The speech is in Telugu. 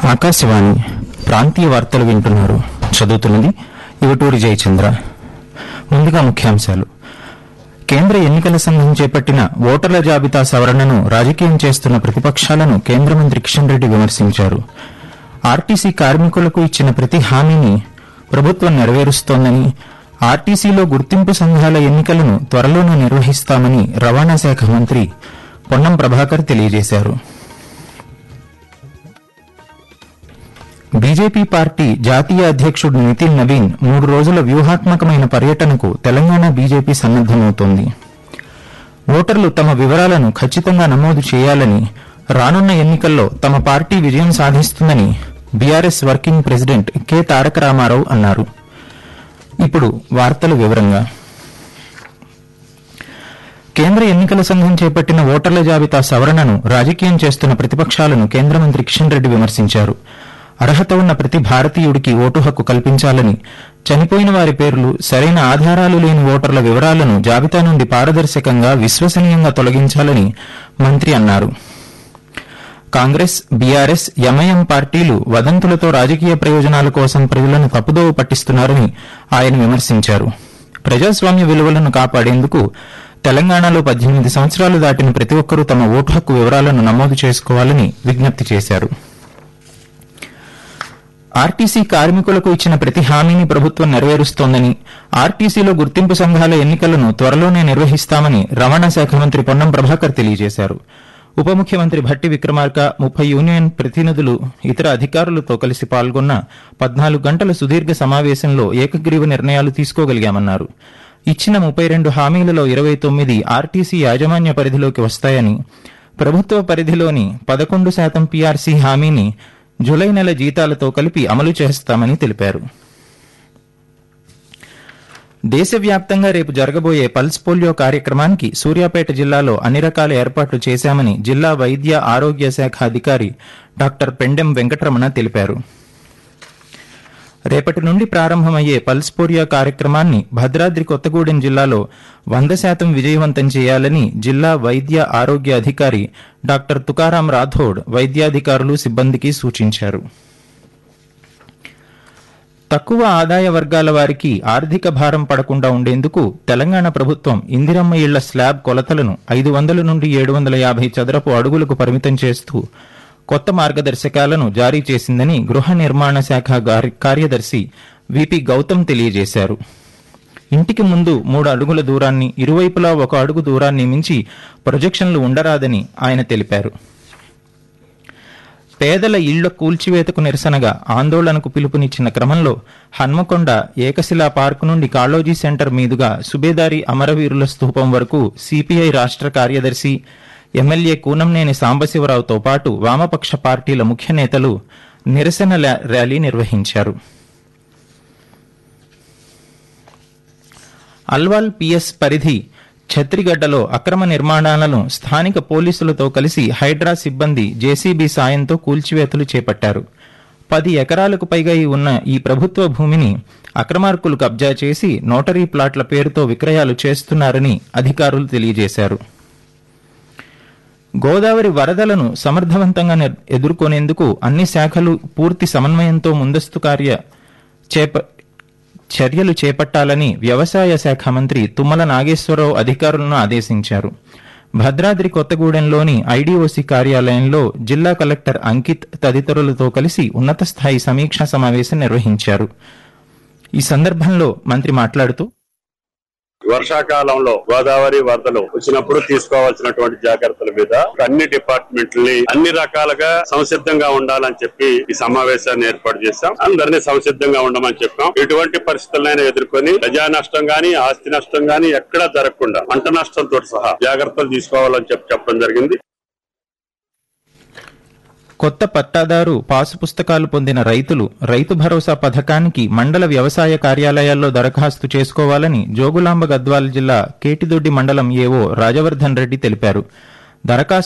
ఆకాశవాణి ప్రాంతీయ వార్తలు వింటున్నారు చదువుతున్నది ఇవటూరి జయచంద్ర ముందుగా ముఖ్యాంశాలు కేంద్ర ఎన్నికల సంఘం చేపట్టిన ఓటర్ల జాబితా సవరణను రాజకీయం చేస్తున్న ప్రతిపక్షాలను కేంద్ర మంత్రి కిషన్ రెడ్డి విమర్శించారు ఆర్టీసీ కార్మికులకు ఇచ్చిన ప్రతి హామీని ప్రభుత్వం నెరవేరుస్తోందని ఆర్టీసీలో గుర్తింపు సంఘాల ఎన్నికలను త్వరలోనే నిర్వహిస్తామని రవాణా శాఖ మంత్రి పొన్నం ప్రభాకర్ తెలియజేశారు బీజేపీ పార్టీ జాతీయ అధ్యక్షుడు నితిన్ నవీన్ మూడు రోజుల వ్యూహాత్మకమైన పర్యటనకు తెలంగాణ బీజేపీ సన్నద్దమవుతోంది ఓటర్లు తమ వివరాలను ఖచ్చితంగా నమోదు చేయాలని రానున్న ఎన్నికల్లో తమ పార్టీ విజయం సాధిస్తుందని BRS working president K Taraka Rama Rao అన్నారు ఇప్పుడు వార్తలు వివరంగా కేంద్ర ఎన్నికల సంఘం చేపట్టిన ఓటర్ల జాబితా సవరణను రాజకీయం చేస్తున్న ప్రతిపక్షాలను కేంద్ర మంత్రి కిషన్ రెడ్డి విమర్శించారు అర్హత ఉన్న ప్రతి భారతీయుడికి ఓటు హక్కు కల్పించాలని చనిపోయిన వారి పేర్లు సరైన ఆధారాలు లేని ఓటర్ల వివరాలను జాబితా నుండి పారదర్శకంగా విశ్వసనీయంగా తొలగించాలని మంత్రి అన్నారు కాంగ్రెస్ బీఆర్ఎస్ ఎంఐఎం పార్టీలు వదంతులతో రాజకీయ ప్రయోజనాల కోసం ప్రజలను తప్పుదోవ పట్టిస్తున్నారని ఆయన విమర్శించారు ప్రజాస్వామ్య విలువలను కాపాడేందుకు తెలంగాణలో పద్దెనిమిది సంవత్సరాలు దాటిన ప్రతి ఒక్కరూ తమ ఓటు హక్కు వివరాలను నమోదు చేసుకోవాలని విజ్ఞప్తి చేశారు ఆర్టీసీ కార్మికులకు ఇచ్చిన ప్రతి హామీని ప్రభుత్వం నెరవేరుస్తోందని ఆర్టీసీలో గుర్తింపు సంఘాల ఎన్నికలను త్వరలోనే నిర్వహిస్తామని రవాణా శాఖ మంత్రి పొన్నం ప్రభాకర్ తెలియజేశారు ఉప ముఖ్యమంత్రి భట్టి విక్రమార్క ముప్పై యూనియన్ ప్రతినిధులు ఇతర అధికారులతో కలిసి పాల్గొన్న పద్నాలుగు గంటల సుదీర్ఘ సమావేశంలో ఏకగ్రీవ నిర్ణయాలు తీసుకోగలిగామన్నారు ఇచ్చిన ముప్పై రెండు హామీలలో ఇరవై తొమ్మిది ఆర్టీసీ యాజమాన్య పరిధిలోకి వస్తాయని ప్రభుత్వ పరిధిలోని పదకొండు శాతం పీఆర్సీ హామీని జులై నెల జీతాలతో కలిపి అమలు చేస్తామని తెలిపారు దేశవ్యాప్తంగా రేపు జరగబోయే పల్స్ పోలియో కార్యక్రమానికి సూర్యాపేట జిల్లాలో అన్ని రకాల ఏర్పాట్లు చేశామని జిల్లా వైద్య ఆరోగ్య శాఖ అధికారి డాక్టర్ పెండెం వెంకటరమణ తెలిపారు రేపటి నుండి ప్రారంభమయ్యే పల్స్ పోలియో కార్యక్రమాన్ని భద్రాద్రి కొత్తగూడెం జిల్లాలో వంద శాతం విజయవంతం చేయాలని జిల్లా వైద్య ఆరోగ్య అధికారి డాక్టర్ తుకారాం రాథోడ్ వైద్యాధికారులు సిబ్బందికి సూచించారు తక్కువ ఆదాయ వర్గాల వారికి ఆర్థిక భారం పడకుండా ఉండేందుకు తెలంగాణ ప్రభుత్వం ఇందిరమ్మ ఇళ్ల స్లాబ్ కొలతలను ఐదు వందల నుండి ఏడు వందల యాభై చదరపు అడుగులకు పరిమితం చేస్తూ కొత్త మార్గదర్శకాలను జారీ చేసిందని గృహ నిర్మాణ శాఖ గారి- కార్యదర్శి విపి గౌతమ్ తెలియజేశారు ఇంటికి ముందు మూడు అడుగుల దూరాన్ని ఇరువైపులా ఒక అడుగు దూరాన్ని మించి ప్రొజెక్షన్లు ఉండరాదని ఆయన తెలిపారు పేదల ఇళ్ల కూల్చివేతకు నిరసనగా ఆందోళనకు పిలుపునిచ్చిన క్రమంలో హన్మకొండ ఏకశిలా పార్కు నుండి కాళోజీ సెంటర్ మీదుగా సుబేదారి అమరవీరుల స్తూపం వరకు సిపిఐ రాష్ట్ర కార్యదర్శి ఎమ్మెల్యే కూనంనేని సాంబశివరావుతో పాటు వామపక్ష పార్టీల ముఖ్య నేతలు నిరసన లా- ర్యాలీ నిర్వహించారు అల్వాల్ పిఎస్ పరిధి ఛత్రిగడ్డలో అక్రమ నిర్మాణాలను స్థానిక పోలీసులతో కలిసి హైడ్రా సిబ్బంది జేసీబీ సాయంతో కూల్చివేతలు చేపట్టారు పది ఎకరాలకు పైగా ఈ ఉన్న ఈ ప్రభుత్వ భూమిని అక్రమార్కులు కబ్జా చేసి నోటరీ ప్లాట్ల పేరుతో విక్రయాలు చేస్తున్నారని అధికారులు తెలియజేశారు గోదావరి వరదలను సమర్థవంతంగా నిర్- ఎదుర్కొనేందుకు అన్ని శాఖలు పూర్తి సమన్వయంతో ముందస్తు కార్య చేప చర్యలు చేపట్టాలని వ్యవసాయ శాఖ మంత్రి తుమ్మల నాగేశ్వరరావు అధికారులను ఆదేశించారు భద్రాద్రి కొత్తగూడెంలోని ఐడీఓసీ కార్యాలయంలో జిల్లా కలెక్టర్ అంకిత్ తదితరులతో కలిసి ఉన్నత స్థాయి సమీక్షా సమావేశం నిర్వహించారు ఈ సందర్భంలో మంత్రి మాట్లాడుతూ వర్షాకాలంలో గోదావరి వరదలు వచ్చినప్పుడు తీసుకోవాల్సినటువంటి జాగ్రత్తల మీద అన్ని డిపార్ట్మెంట్లని అన్ని రకాలుగా సంసిద్ధంగా ఉండాలని చెప్పి ఈ సమావేశాన్ని ఏర్పాటు చేశాం అందరినీ సంసిద్ధంగా ఉండమని చెప్పాం ఎటువంటి పరిస్థితులైనా ఎదుర్కొని ప్రజా నష్టం గాని ఆస్తి నష్టం గాని ఎక్కడా జరగకుండా పంట నష్టంతో సహా జాగ్రత్తలు తీసుకోవాలని చెప్పి చెప్పడం జరిగింది కొత్త పట్టాదారు పాసు పుస్తకాలు పొందిన రైతులు రైతు భరోసా పథకానికి మండల వ్యవసాయ కార్యాలయాల్లో దరఖాస్తు చేసుకోవాలని జోగులాంబ గద్వాల జిల్లా కేటిదొడ్డి మండలం ఏవో రాజవర్ధన్ రెడ్డి తెలిపారు దరఖాస్తు